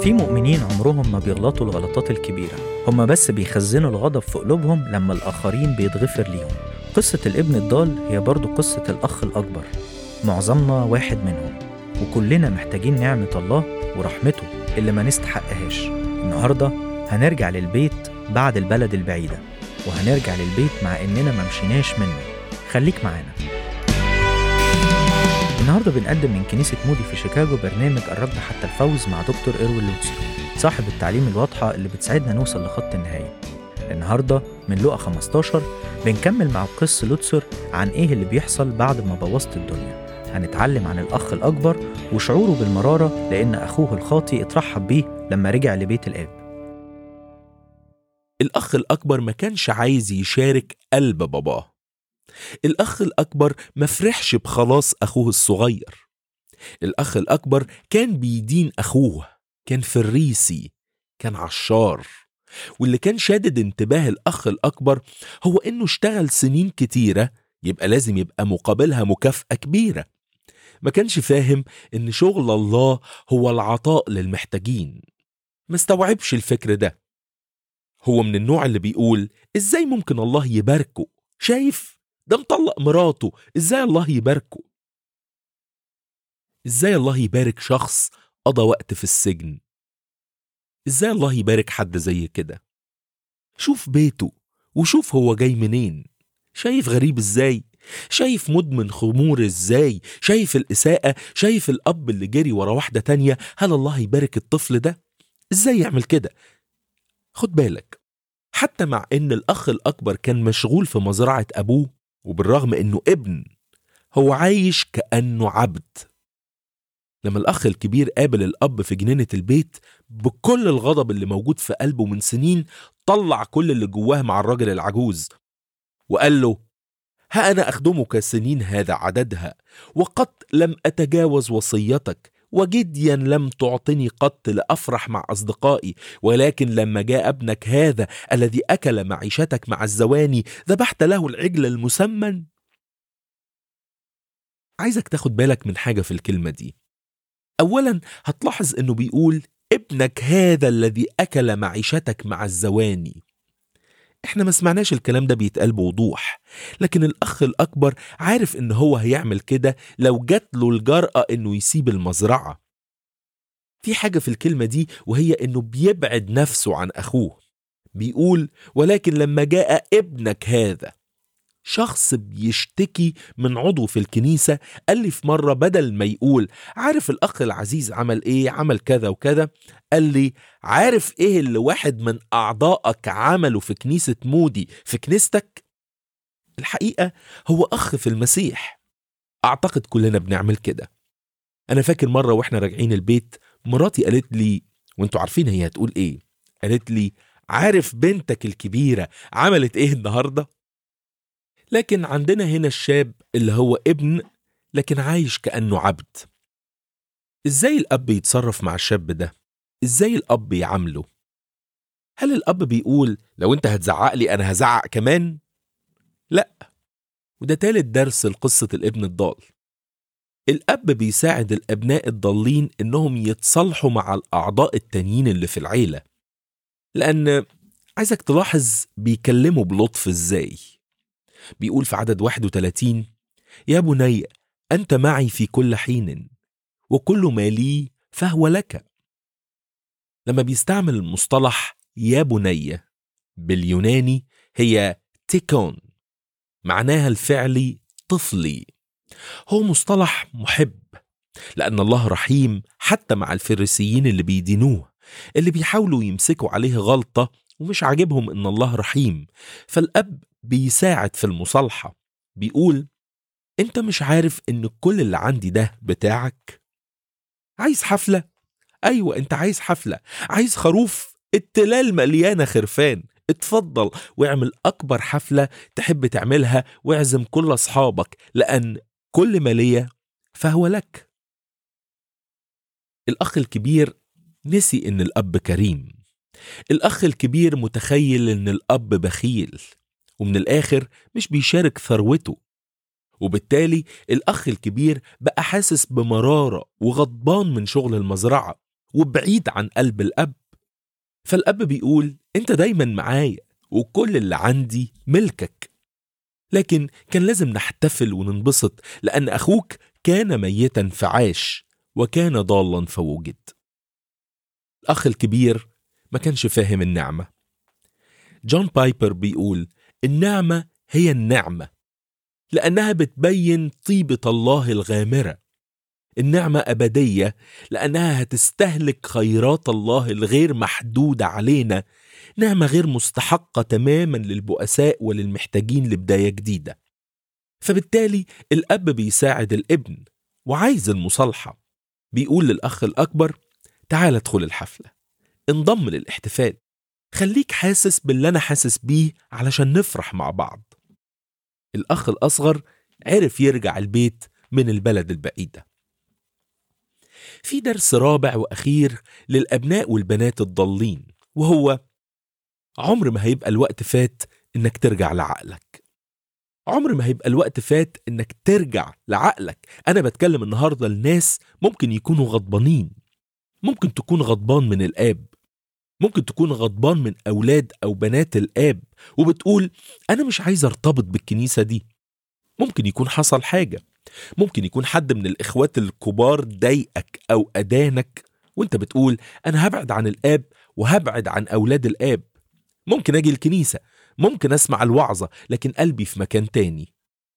في مؤمنين عمرهم ما بيغلطوا الغلطات الكبيرة هما بس بيخزنوا الغضب في قلوبهم لما الآخرين بيتغفر ليهم قصة الابن الضال هي برضو قصة الأخ الأكبر معظمنا واحد منهم وكلنا محتاجين نعمة الله ورحمته اللي ما نستحقهاش النهاردة هنرجع للبيت بعد البلد البعيدة وهنرجع للبيت مع إننا ما مشيناش منه خليك معانا النهارده بنقدم من كنيسة مودي في شيكاغو برنامج الرب حتى الفوز مع دكتور إيروين لوتسر صاحب التعليم الواضحة اللي بتساعدنا نوصل لخط النهاية النهارده من لقا 15 بنكمل مع قص لوتسر عن ايه اللي بيحصل بعد ما بوظت الدنيا هنتعلم عن الأخ الأكبر وشعوره بالمرارة لأن أخوه الخاطي اترحب بيه لما رجع لبيت الآب الأخ الأكبر ما كانش عايز يشارك قلب باباه الأخ الأكبر ما فرحش بخلاص أخوه الصغير الأخ الأكبر كان بيدين أخوه كان فريسي كان عشار واللي كان شادد انتباه الأخ الأكبر هو إنه اشتغل سنين كتيرة يبقى لازم يبقى مقابلها مكافأة كبيرة ما كانش فاهم إن شغل الله هو العطاء للمحتاجين ما استوعبش الفكر ده هو من النوع اللي بيقول إزاي ممكن الله يباركه شايف ده مطلق مراته إزاي الله يباركه إزاي الله يبارك شخص قضى وقت في السجن إزاي الله يبارك حد زي كده شوف بيته وشوف هو جاي منين شايف غريب ازاي شايف مدمن خمور ازاي شايف الإساءة شايف الأب اللي جري ورا واحدة تانية هل الله يبارك الطفل ده ازاي يعمل كده خد بالك حتى مع ان الأخ الأكبر كان مشغول في مزرعة أبوه وبالرغم انه ابن هو عايش كأنه عبد لما الأخ الكبير قابل الأب في جنينة البيت بكل الغضب اللي موجود في قلبه من سنين طلع كل اللي جواه مع الراجل العجوز وقال له ها أنا أخدمك سنين هذا عددها وقد لم أتجاوز وصيتك وجديا لم تعطني قط لأفرح مع أصدقائي ولكن لما جاء ابنك هذا الذي أكل معيشتك مع الزواني ذبحت له العجل المسمن عايزك تاخد بالك من حاجة في الكلمة دي أولا هتلاحظ أنه بيقول ابنك هذا الذي أكل معيشتك مع الزواني احنا ما سمعناش الكلام ده بيتقال بوضوح لكن الأخ الأكبر عارف إن هو هيعمل كده لو جات له الجرأة إنه يسيب المزرعة في حاجة في الكلمة دي وهي إنه بيبعد نفسه عن أخوه بيقول ولكن لما جاء ابنك هذا شخص بيشتكي من عضو في الكنيسة قال لي في مرة بدل ما يقول عارف الأخ العزيز عمل إيه عمل كذا وكذا قال لي عارف إيه اللي واحد من أعضائك عمله في كنيسة مودي في كنيستك الحقيقة هو أخ في المسيح أعتقد كلنا بنعمل كده أنا فاكر مرة وإحنا راجعين البيت مراتي قالت لي وانتوا عارفين هي هتقول إيه قالت لي عارف بنتك الكبيرة عملت إيه النهارده لكن عندنا هنا الشاب اللي هو ابن لكن عايش كأنه عبد ازاي الأب يتصرف مع الشاب ده؟ ازاي الأب يعامله؟ هل الأب بيقول لو انت هتزعق لي أنا هزعق كمان؟ لا وده تالت درس لقصة الابن الضال الأب بيساعد الأبناء الضالين إنهم يتصالحوا مع الأعضاء التانيين اللي في العيلة لأن عايزك تلاحظ بيكلموا بلطف إزاي بيقول في عدد 31 يا بني أنت معي في كل حين وكل ما لي فهو لك لما بيستعمل المصطلح يا بني باليوناني هي تيكون معناها الفعلي طفلي هو مصطلح محب لأن الله رحيم حتى مع الفريسيين اللي بيدينوه اللي بيحاولوا يمسكوا عليه غلطة ومش عاجبهم إن الله رحيم فالأب بيساعد في المصالحة بيقول انت مش عارف ان كل اللي عندي ده بتاعك عايز حفلة ايوه انت عايز حفلة عايز خروف التلال مليانة خرفان اتفضل واعمل اكبر حفلة تحب تعملها واعزم كل اصحابك لان كل ما ليا فهو لك الاخ الكبير نسي ان الاب كريم الاخ الكبير متخيل ان الاب بخيل ومن الآخر مش بيشارك ثروته وبالتالي الأخ الكبير بقى حاسس بمرارة وغضبان من شغل المزرعة وبعيد عن قلب الأب فالأب بيقول أنت دايما معايا وكل اللي عندي ملكك لكن كان لازم نحتفل وننبسط لأن أخوك كان ميتا فعاش وكان ضالا فوجد الأخ الكبير ما كانش فاهم النعمة جون بايبر بيقول النعمة هي النعمة لأنها بتبين طيبة الله الغامرة النعمة أبدية لأنها هتستهلك خيرات الله الغير محدودة علينا نعمة غير مستحقة تماما للبؤساء وللمحتاجين لبداية جديدة فبالتالي الأب بيساعد الابن وعايز المصالحة بيقول للأخ الأكبر تعال ادخل الحفلة انضم للاحتفال خليك حاسس باللي أنا حاسس بيه علشان نفرح مع بعض الأخ الأصغر عرف يرجع البيت من البلد البعيدة في درس رابع وأخير للأبناء والبنات الضالين وهو عمر ما هيبقى الوقت فات إنك ترجع لعقلك عمر ما هيبقى الوقت فات إنك ترجع لعقلك أنا بتكلم النهاردة لناس ممكن يكونوا غضبانين ممكن تكون غضبان من الآب ممكن تكون غضبان من أولاد أو بنات الآب وبتقول أنا مش عايز أرتبط بالكنيسة دي ممكن يكون حصل حاجة ممكن يكون حد من الإخوات الكبار ضايقك أو أدانك وانت بتقول أنا هبعد عن الآب وهبعد عن أولاد الآب ممكن أجي الكنيسة ممكن أسمع الوعظة لكن قلبي في مكان تاني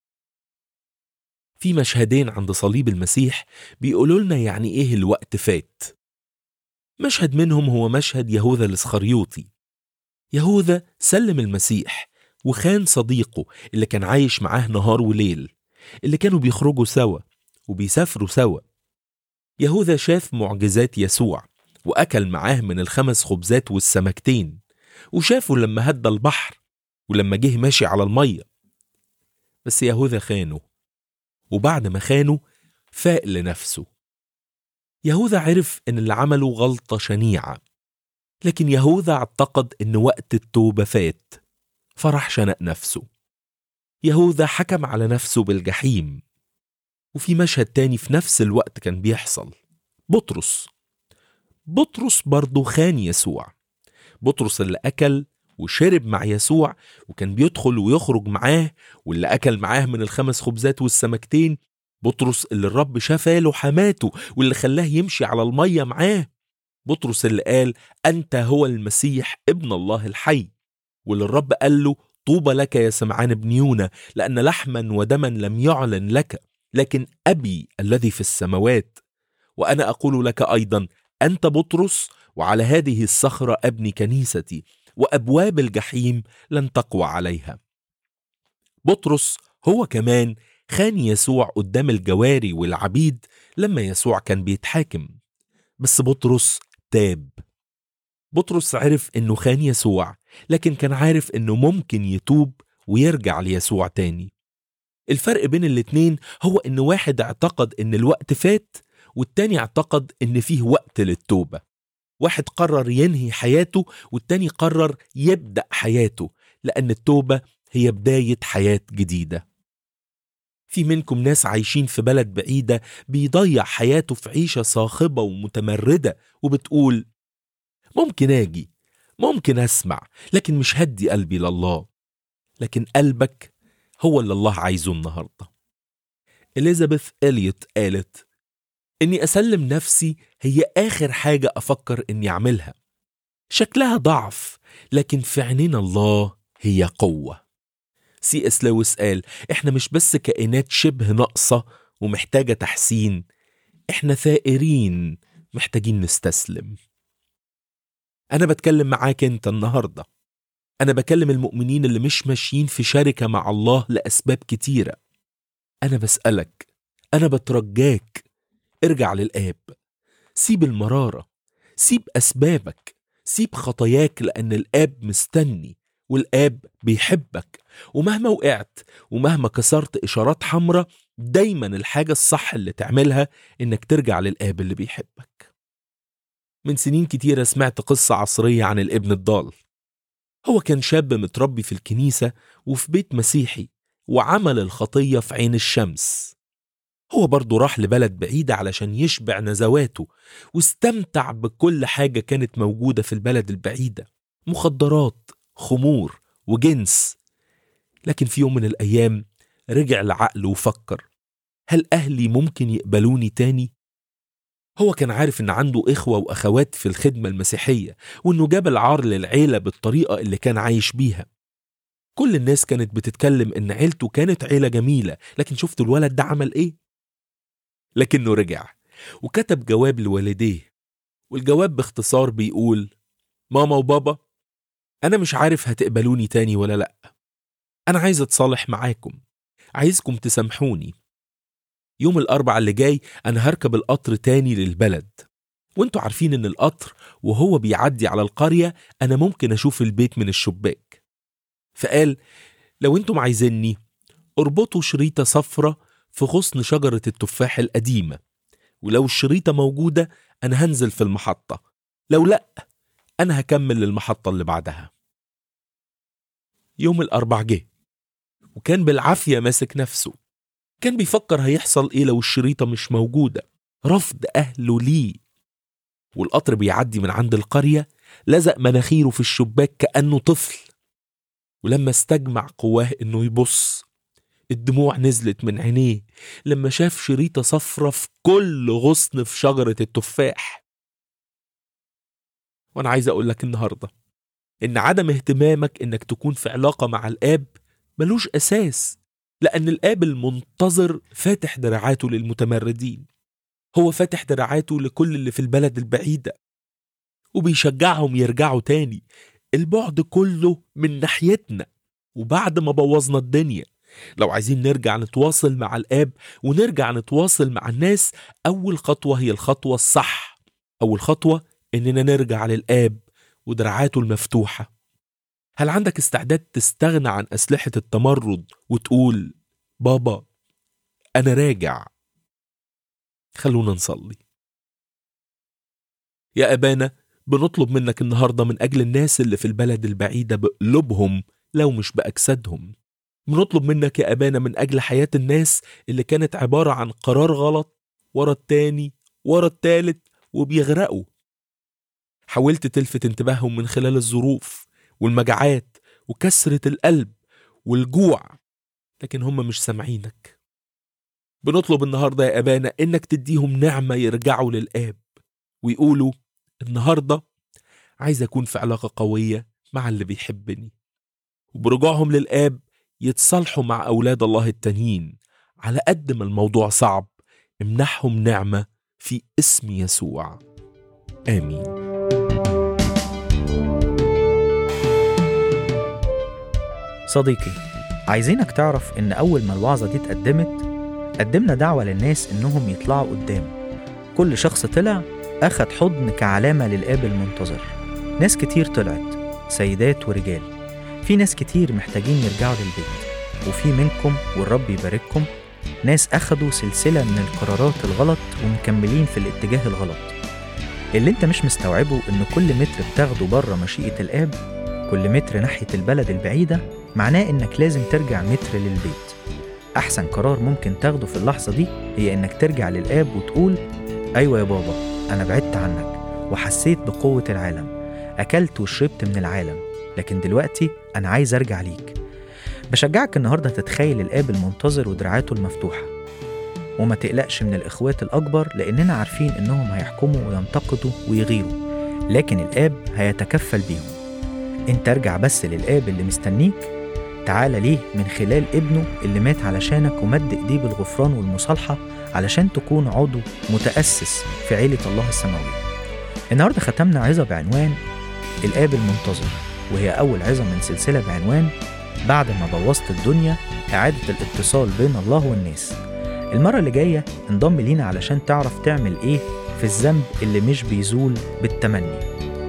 في مشهدين عند صليب المسيح بيقولوا لنا يعني إيه الوقت فات مشهد منهم هو مشهد يهوذا الاسخريوطي يهوذا سلم المسيح وخان صديقه اللي كان عايش معاه نهار وليل اللي كانوا بيخرجوا سوا وبيسافروا سوا يهوذا شاف معجزات يسوع وأكل معاه من الخمس خبزات والسمكتين وشافه لما هدى البحر ولما جه ماشي على المية بس يهوذا خانه وبعد ما خانه فاق لنفسه يهوذا عرف ان اللي عمله غلطة شنيعة لكن يهوذا اعتقد ان وقت التوبة فات فراح شنق نفسه يهوذا حكم على نفسه بالجحيم وفي مشهد تاني في نفس الوقت كان بيحصل بطرس بطرس برضه خان يسوع بطرس اللي أكل وشرب مع يسوع وكان بيدخل ويخرج معاه واللي أكل معاه من الخمس خبزات والسمكتين بطرس اللي الرب شفى له حماته واللي خلاه يمشي على المية معاه بطرس اللي قال أنت هو المسيح ابن الله الحي واللي الرب قال له طوبى لك يا سمعان بن يونا لأن لحما ودما لم يعلن لك لكن أبي الذي في السماوات وأنا أقول لك أيضا أنت بطرس وعلى هذه الصخرة أبني كنيستي وأبواب الجحيم لن تقوى عليها بطرس هو كمان خان يسوع قدام الجواري والعبيد لما يسوع كان بيتحاكم بس بطرس تاب بطرس عرف انه خان يسوع لكن كان عارف انه ممكن يتوب ويرجع ليسوع تاني الفرق بين الاتنين هو ان واحد اعتقد ان الوقت فات والتاني اعتقد ان فيه وقت للتوبة واحد قرر ينهي حياته والتاني قرر يبدأ حياته لأن التوبة هي بداية حياة جديدة في منكم ناس عايشين في بلد بعيدة بيضيع حياته في عيشة صاخبة ومتمردة وبتقول ممكن أجي ممكن أسمع لكن مش هدي قلبي لله لكن قلبك هو اللي الله عايزه النهاردة إليزابيث إليوت قالت إني أسلم نفسي هي آخر حاجة أفكر إني أعملها شكلها ضعف لكن في عينين الله هي قوة سي اس لويس قال احنا مش بس كائنات شبه ناقصة ومحتاجة تحسين احنا ثائرين محتاجين نستسلم انا بتكلم معاك انت النهاردة انا بكلم المؤمنين اللي مش ماشيين في شركة مع الله لأسباب كتيرة انا بسألك انا بترجاك ارجع للآب سيب المرارة سيب أسبابك سيب خطاياك لأن الآب مستني والآب بيحبك ومهما وقعت ومهما كسرت إشارات حمراء دايما الحاجة الصح اللي تعملها إنك ترجع للآب اللي بيحبك من سنين كتيرة سمعت قصة عصرية عن الابن الضال هو كان شاب متربي في الكنيسة وفي بيت مسيحي وعمل الخطية في عين الشمس هو برضه راح لبلد بعيدة علشان يشبع نزواته واستمتع بكل حاجة كانت موجودة في البلد البعيدة مخدرات خمور وجنس لكن في يوم من الأيام رجع لعقله وفكر هل أهلي ممكن يقبلوني تاني؟ هو كان عارف إن عنده إخوة وأخوات في الخدمة المسيحية وإنه جاب العار للعيلة بالطريقة اللي كان عايش بيها كل الناس كانت بتتكلم إن عيلته كانت عيلة جميلة لكن شفتوا الولد ده عمل إيه؟ لكنه رجع وكتب جواب لوالديه والجواب باختصار بيقول ماما وبابا أنا مش عارف هتقبلوني تاني ولا لأ أنا عايز أتصالح معاكم عايزكم تسامحوني يوم الأربع اللي جاي أنا هركب القطر تاني للبلد وانتوا عارفين إن القطر وهو بيعدي على القرية أنا ممكن أشوف البيت من الشباك فقال لو انتم عايزيني اربطوا شريطة صفرة في غصن شجرة التفاح القديمة ولو الشريطة موجودة أنا هنزل في المحطة لو لأ أنا هكمل للمحطة اللي بعدها يوم الأربع جه وكان بالعافية ماسك نفسه كان بيفكر هيحصل إيه لو الشريطة مش موجودة رفض أهله ليه والقطر بيعدي من عند القرية لزق مناخيره في الشباك كأنه طفل ولما استجمع قواه إنه يبص الدموع نزلت من عينيه لما شاف شريطة صفرة في كل غصن في شجرة التفاح وأنا عايز أقول لك النهاردة إن عدم اهتمامك إنك تكون في علاقة مع الآب ملوش أساس لأن الآب المنتظر فاتح دراعاته للمتمردين هو فاتح دراعاته لكل اللي في البلد البعيدة وبيشجعهم يرجعوا تاني البعد كله من ناحيتنا وبعد ما بوظنا الدنيا لو عايزين نرجع نتواصل مع الآب ونرجع نتواصل مع الناس أول خطوة هي الخطوة الصح أول خطوة إننا نرجع للآب ودراعاته المفتوحة هل عندك استعداد تستغنى عن أسلحة التمرد وتقول بابا أنا راجع خلونا نصلي يا أبانا بنطلب منك النهاردة من أجل الناس اللي في البلد البعيدة بقلوبهم لو مش بأجسادهم بنطلب منك يا أبانا من أجل حياة الناس اللي كانت عبارة عن قرار غلط ورا التاني ورا التالت وبيغرقوا حاولت تلفت انتباههم من خلال الظروف والمجاعات وكسرة القلب والجوع لكن هم مش سامعينك بنطلب النهاردة يا أبانا إنك تديهم نعمة يرجعوا للآب ويقولوا النهاردة عايز أكون في علاقة قوية مع اللي بيحبني وبرجوعهم للآب يتصالحوا مع أولاد الله التانيين على قد ما الموضوع صعب امنحهم نعمة في اسم يسوع آمين صديقي عايزينك تعرف إن أول ما الوعظة دي اتقدمت قدمنا دعوة للناس إنهم يطلعوا قدام كل شخص طلع أخد حضن كعلامة للآب المنتظر ناس كتير طلعت سيدات ورجال في ناس كتير محتاجين يرجعوا للبيت وفي منكم والرب يبارككم ناس أخدوا سلسلة من القرارات الغلط ومكملين في الاتجاه الغلط اللي انت مش مستوعبه ان كل متر بتاخده بره مشيئة الآب كل متر ناحية البلد البعيدة معناه انك لازم ترجع متر للبيت أحسن قرار ممكن تاخده في اللحظة دي هي انك ترجع للآب وتقول أيوة يا بابا أنا بعدت عنك وحسيت بقوة العالم أكلت وشربت من العالم لكن دلوقتي أنا عايز أرجع ليك بشجعك النهاردة تتخيل الآب المنتظر ودراعاته المفتوحة وما تقلقش من الإخوات الأكبر لأننا عارفين إنهم هيحكموا وينتقدوا ويغيروا لكن الآب هيتكفل بيهم انت ارجع بس للآب اللي مستنيك تعال ليه من خلال ابنه اللي مات علشانك ومد ايديه بالغفران والمصالحة علشان تكون عضو متأسس في عيلة الله السماوية النهاردة ختمنا عظة بعنوان الآب المنتظر وهي أول عظة من سلسلة بعنوان بعد ما بوظت الدنيا إعادة الاتصال بين الله والناس المرة اللي جاية انضم لينا علشان تعرف تعمل إيه في الذنب اللي مش بيزول بالتمني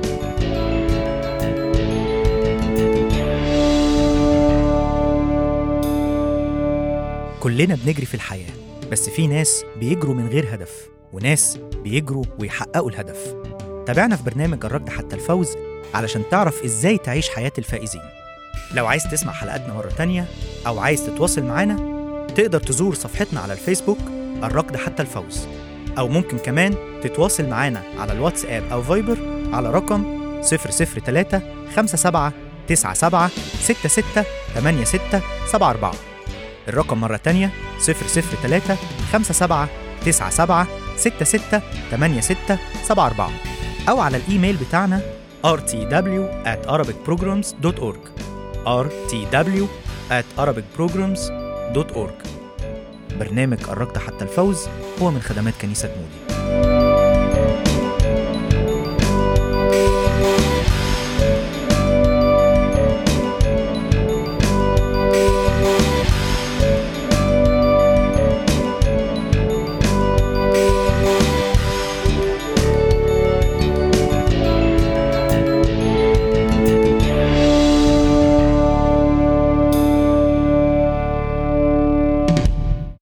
كلنا بنجري في الحياة بس في ناس بيجروا من غير هدف وناس بيجروا ويحققوا الهدف تابعنا في برنامج الركض حتى الفوز علشان تعرف ازاي تعيش حياة الفائزين لو عايز تسمع حلقاتنا مرة تانية أو عايز تتواصل معانا تقدر تزور صفحتنا على الفيسبوك الركض حتى الفوز أو ممكن كمان تتواصل معانا على الواتساب أو فايبر على رقم 003 57 97 66 86 74 الرقم مرة تانية 003 57 97 66 86 74 أو على الإيميل بتاعنا rtw at arabicprograms.org rtw at arabicprograms.org برنامج الركض حتى الفوز هو من خدمات كنيسة مودي